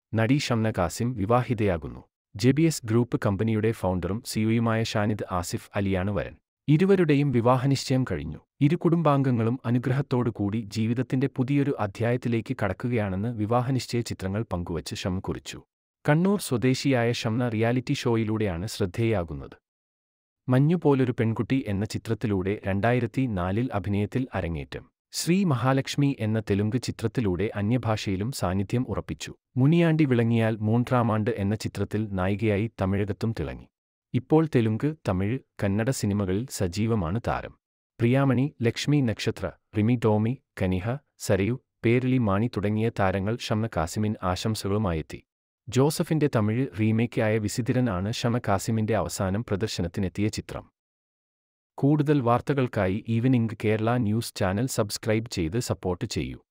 നടി ഷംന കാസിം വിവാഹിതയാകുന്നു JBS group കമ്പനിയുടെ ഫൗണ്ടറും സിഇഒയുമായ ഷാനിദ് ആസിഫ് അലിയാണ് വരൻ ഇരുവരുടെയും വിവാഹനിശ്ചയം കഴിഞ്ഞു ഇരു കുടുംബാംഗങ്ങളും അനുഗ്രഹത്തോടുകൂടി ജീവിതത്തിന്റെ പുതിയൊരു അധ്യായത്തിലേക്ക് കടക്കുകയാണെന്ന് വിവാഹനിശ്ചയ ചിത്രങ്ങൾ പങ്കുവച്ച് ഷം കുറിച്ചു കണ്ണൂർ സ്വദേശിയായ ഷംന റിയാലിറ്റി ഷോയിലൂടെയാണ് ശ്രദ്ധേയാകുന്നത് മഞ്ഞുപോലൊരു പെൺകുട്ടി എന്ന ചിത്രത്തിലൂടെ രണ്ടായിരത്തി നാലിൽ അഭിനയത്തിൽ അരങ്ങേറ്റം ശ്രീ മഹാലക്ഷ്മി എന്ന തെലുങ്ക് ചിത്രത്തിലൂടെ അന്യഭാഷയിലും സാന്നിധ്യം ഉറപ്പിച്ചു മുനിയാണ്ടി വിളങ്ങിയാൽ മൂൺട്രാമാണ്ട് എന്ന ചിത്രത്തിൽ നായികയായി തമിഴകത്തും തിളങ്ങി ഇപ്പോൾ തെലുങ്ക് തമിഴ് കന്നഡ സിനിമകളിൽ സജീവമാണ് താരം പ്രിയാമണി ലക്ഷ്മി നക്ഷത്ര റിമി ടോമി കനിഹ സരയു പേരിളി മാണി തുടങ്ങിയ താരങ്ങൾ ഷംന കാസിമിൻ ആശംസകളുമായെത്തി ജോസഫിന്റെ തമിഴ് റീമേക്കായ വിസിതിരൻ ആണ് ഷമ കാസിമിന്റെ അവസാനം പ്രദർശനത്തിനെത്തിയ ചിത്രം കൂടുതൽ വാർത്തകൾക്കായി evening Kerala news channel subscribe ചെയ്ത് സപ്പോർട്ട് ചെയ്യൂ